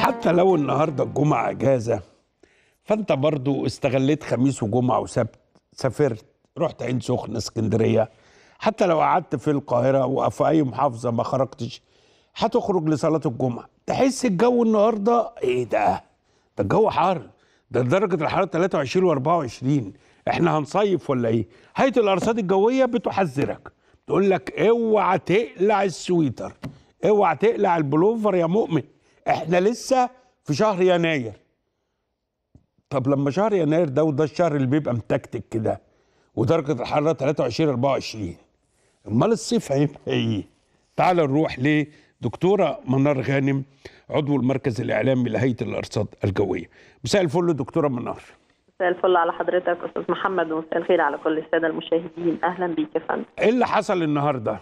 حتى لو النهارده الجمعه اجازه فانت برضو استغليت خميس وجمعه وسبت سافرت رحت عين سخنه اسكندريه حتى لو قعدت في القاهره او في اي محافظه ما خرجتش هتخرج لصلاه الجمعه تحس الجو النهارده ايه ده ده الجو حار ده درجه الحراره 23 و24 احنا هنصيف ولا ايه هيئه الارصاد الجويه بتحذرك تقول لك اوعى تقلع السويتر اوعى تقلع البلوفر يا مؤمن احنا لسه في شهر يناير طب لما شهر يناير ده وده الشهر اللي بيبقى متكتك كده ودرجه الحراره 23 24 امال الصيف هيبقى ايه تعال نروح لدكتوره منار غانم عضو المركز الاعلامي لهيئه الارصاد الجويه مساء الفل دكتوره منار مساء الفل على حضرتك استاذ محمد ومساء الخير على كل الساده المشاهدين اهلا بيك يا فندم ايه اللي حصل النهارده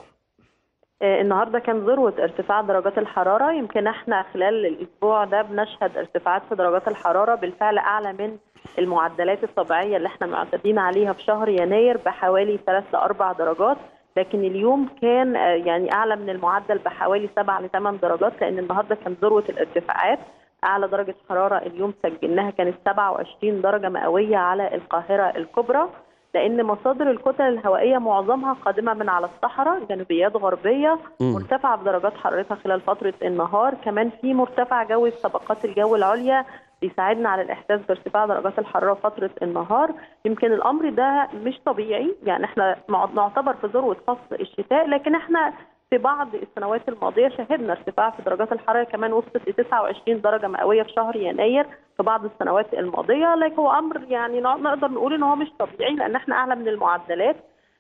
آه، النهارده كان ذروه ارتفاع درجات الحراره يمكن احنا خلال الاسبوع ده بنشهد ارتفاعات في درجات الحراره بالفعل اعلى من المعدلات الطبيعيه اللي احنا معتادين عليها في شهر يناير بحوالي 3 ل 4 درجات لكن اليوم كان آه، يعني اعلى من المعدل بحوالي 7 ل 8 درجات لان النهارده كان ذروه الارتفاعات اعلى درجه حراره اليوم سجلناها كانت 27 درجه مئويه على القاهره الكبرى لان مصادر الكتل الهوائيه معظمها قادمه من على الصحراء جنوبيات غربيه مرتفعه بدرجات حرارتها خلال فتره النهار كمان في مرتفع جوي في طبقات الجو العليا بيساعدنا على الاحساس بارتفاع درجات الحراره فتره النهار يمكن الامر ده مش طبيعي يعني احنا مع- نعتبر في ذروه فصل الشتاء لكن احنا في بعض السنوات الماضيه شهدنا ارتفاع في درجات الحراره كمان وصلت ل 29 درجه مئويه في شهر يناير في بعض السنوات الماضيه لكن هو امر يعني نع- نقدر نقول ان هو مش طبيعي لان احنا اعلى من المعدلات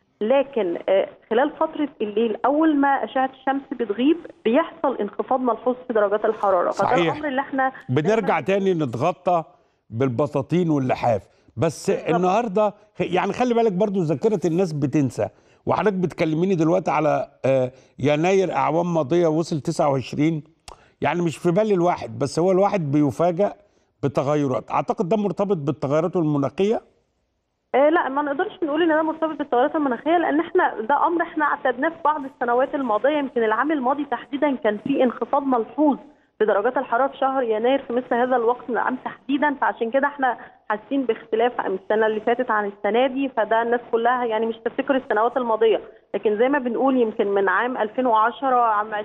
لكن آه، خلال فتره الليل اول ما اشعه الشمس بتغيب بيحصل انخفاض ملحوظ في درجات الحراره فده صحيح. الامر اللي احنا بنرجع تاني نتغطى بالبطاطين واللحاف بس النهارده يعني خلي بالك برضو ذاكره الناس بتنسى وحضرتك بتكلميني دلوقتي على آه، يناير اعوام ماضيه وصل 29 يعني مش في بال الواحد بس هو الواحد بيفاجأ بتغيرات اعتقد ده مرتبط بالتغيرات المناخيه آه لا ما نقدرش نقول ان ده مرتبط بالتغيرات المناخيه لان احنا ده امر احنا اعتدناه في بعض السنوات الماضيه يمكن العام الماضي تحديدا كان في انخفاض ملحوظ في درجات الحراره في شهر يناير في مثل هذا الوقت من العام تحديدا فعشان كده احنا حاسين باختلاف عن السنه اللي فاتت عن السنه دي فده الناس كلها يعني مش تفتكر السنوات الماضيه لكن زي ما بنقول يمكن من عام 2010 عام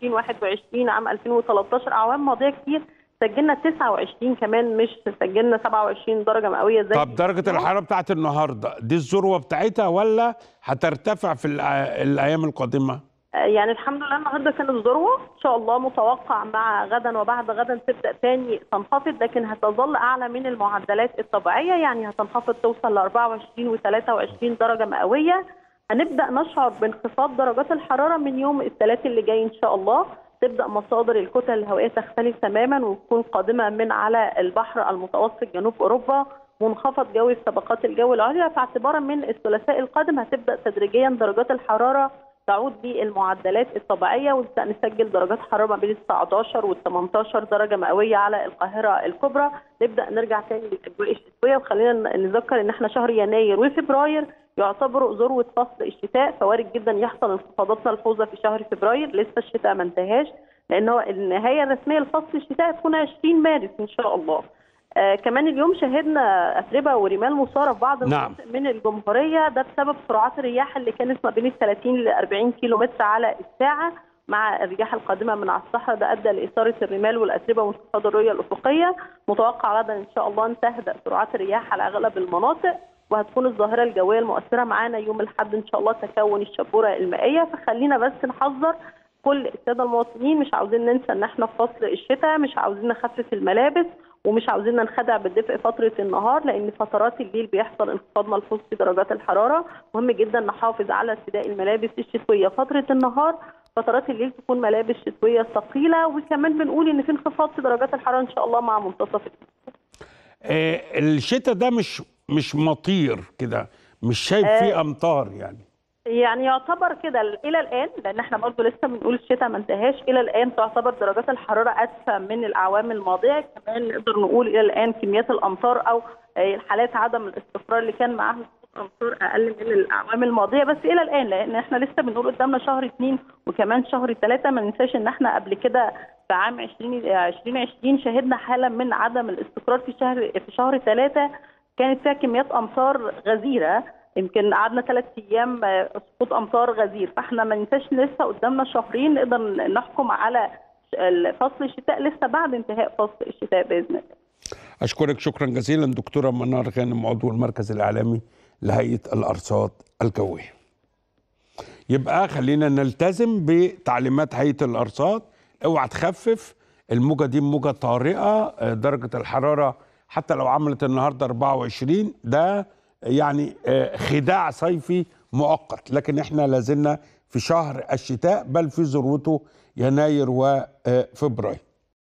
2021 عام 2013 اعوام ماضيه كتير سجلنا 29 كمان مش سجلنا 27 درجه مئويه زي طب درجه الحراره بتاعت النهارده دي الذروه بتاعتها ولا هترتفع في الأ- الايام القادمه يعني الحمد لله النهارده كانت ذروه ان شاء الله متوقع مع غدا وبعد غدا تبدا تاني تنخفض لكن هتظل اعلى من المعدلات الطبيعيه يعني هتنخفض توصل ل 24 و23 درجه مئويه هنبدا نشعر بانخفاض درجات الحراره من يوم الثلاث اللي جاي ان شاء الله تبدا مصادر الكتل الهوائيه تختلف تماما وتكون قادمه من على البحر المتوسط جنوب اوروبا منخفض جوي في طبقات الجو العليا فاعتبارا من الثلاثاء القادم هتبدا تدريجيا درجات الحراره تعود للمعدلات الطبيعيه ونبدا نسجل درجات حراره ما بين ال 19 وال 18 درجه مئويه على القاهره الكبرى نبدا نرجع تاني للاجواء الشتويه وخلينا نذكر ان احنا شهر يناير وفبراير يعتبروا ذروه فصل الشتاء فوارد جدا يحصل انخفاضات ملحوظه في شهر فبراير لسه الشتاء ما انتهاش لان هو النهايه الرسميه لفصل الشتاء تكون 20 مارس ان شاء الله آه كمان اليوم شهدنا اتربه ورمال مثاره في بعض نعم. المناطق من الجمهوريه ده بسبب سرعات الرياح اللي كانت ما بين ال 30 ل 40 كيلو متر على الساعه مع الرياح القادمه من على الصحراء ده ادى لاثاره الرمال والاتربه وانخفاض الرؤيه الافقيه متوقع غدا ان شاء الله ان تهدأ سرعات الرياح على اغلب المناطق وهتكون الظاهره الجويه المؤثره معانا يوم الاحد ان شاء الله تكون الشبوره المائيه فخلينا بس نحذر كل الساده المواطنين مش عاوزين ننسى ان احنا في فصل الشتاء مش عاوزين نخفف الملابس ومش عاوزين ننخدع بالدفء فتره النهار لان فترات الليل بيحصل انخفاض ملحوظ في درجات الحراره مهم جدا نحافظ على ارتداء الملابس الشتويه فتره النهار فترات الليل تكون ملابس شتويه ثقيله وكمان بنقول ان في انخفاض في درجات الحراره ان شاء الله مع منتصف الليل. آه، الشتاء ده مش مش مطير كده مش شايف فيه امطار يعني يعني يعتبر كده الى الان لان احنا برضه لسه بنقول الشتاء ما انتهاش الى الان تعتبر درجات الحراره ادفى من الاعوام الماضيه كمان نقدر نقول الى الان كميات الامطار او آه، حالات عدم الاستقرار اللي كان معاها امطار اقل من الاعوام الماضيه بس الى الان لان احنا لسه بنقول قدامنا شهر اثنين وكمان شهر ثلاثه ما ننساش ان احنا قبل كده في عام 20 2020 شهدنا حاله من عدم الاستقرار في شهر في شهر ثلاثه كانت فيها كميات امطار غزيره يمكن قعدنا ثلاث ايام آه، سقوط امطار غزير فاحنا ما ننساش لسه قدامنا شهرين نقدر نحكم على فصل الشتاء لسه بعد انتهاء فصل الشتاء باذن الله اشكرك شكرا جزيلا دكتوره منار غانم عضو المركز الاعلامي لهيئه الارصاد الجويه يبقى خلينا نلتزم بتعليمات هيئه الارصاد اوعى تخفف الموجه دي موجه طارئه آه، درجه الحراره حتى لو عملت النهارده 24 ده يعني آه، خداع صيفي مؤقت لكن احنا لازلنا في شهر الشتاء بل في ذروته يناير وفبراير